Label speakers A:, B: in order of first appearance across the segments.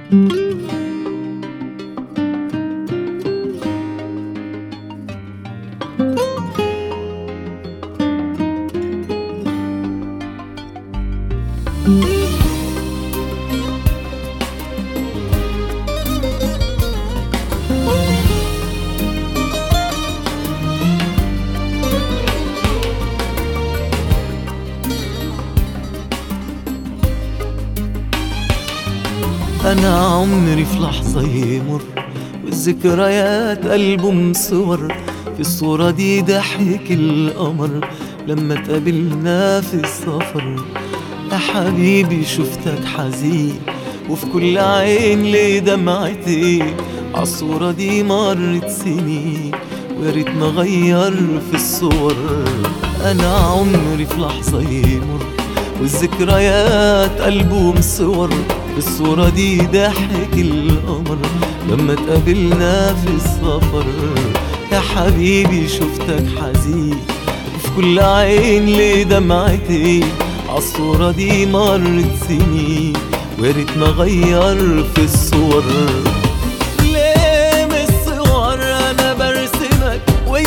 A: أنا عمري في لحظة يمر والذكريات ألبوم صور في الصورة دي ضحك القمر لما اتقابلنا في السفر يا حبيبي شفتك حزين وفي كل عين ليه دمعتي عالصورة دي مرت سنين ويا ريت نغير في الصور أنا عمري في لحظة يمر والذكريات ألبوم صور الصورة دي ضحك القمر لما اتقابلنا في السفر يا حبيبي شفتك حزين وفي كل عين ليه دمعتي عالصورة دي مرت سنين ويا ريت نغير في الصور ليه من الصور انا برسمك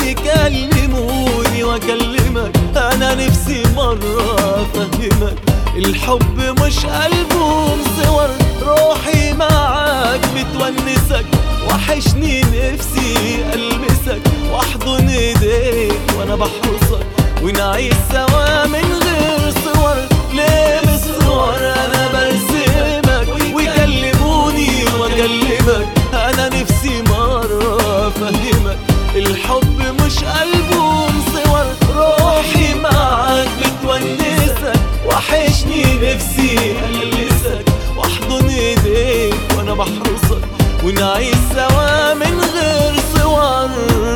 A: ويكلموني واكلمك انا نفسي مرة افهمك الحب مش ألبوم صور روحي معاك بتونسك وحشني نفسي ألمسك واحضن ايديك وانا بحرسك ونعيش سوا من غير صور ليه بالصور انا برسمك ويكلموني واكلمك انا نفسي مرة افهمك الحب مش ألبوم صور روحي معاك بتونسك وحشني نفسي ألمسك واحضن ايديك وانا بحرسك ونعيش سوا من غير صور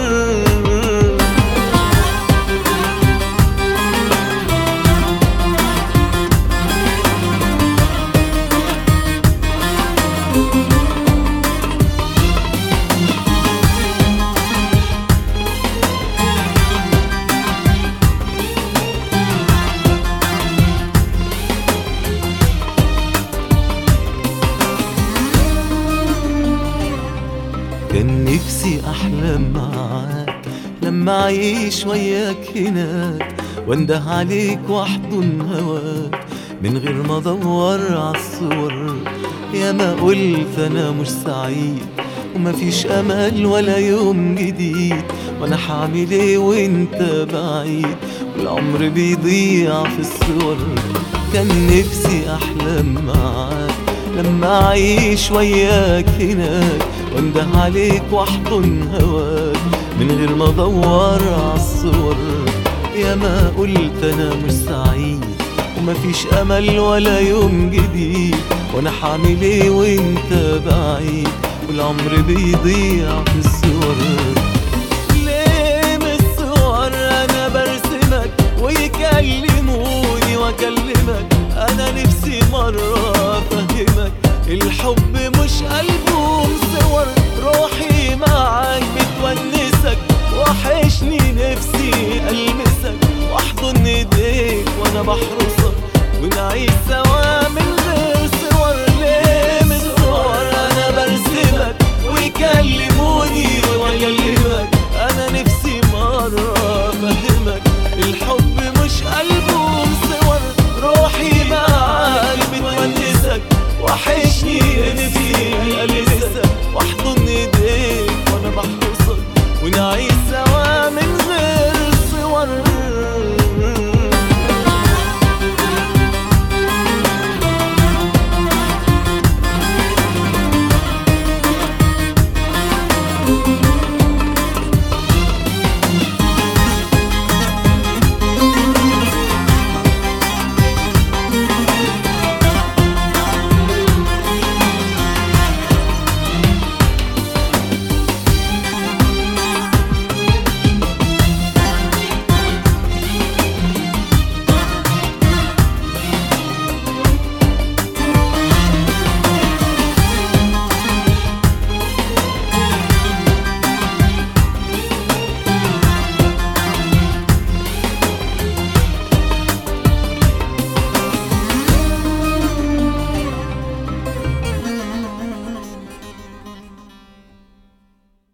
A: كان نفسي احلم معاك لما اعيش وياك هناك وانده عليك واحضن هواك من غير ما ادور عالصور يا ما قلت انا مش سعيد ومفيش امل ولا يوم جديد وانا حعمل ايه وانت بعيد والعمر بيضيع في الصور كان نفسي احلم معاك لما اعيش وياك هناك وانده عليك واحضن هواك من غير ما ادور عالصور يا ما قلت انا مش سعيد ومفيش امل ولا يوم جديد وانا حامل ايه وانت بعيد والعمر بيضيع في الصور ليه من الصور انا برسمك ويكلموني واكلمك انا نفسي مرة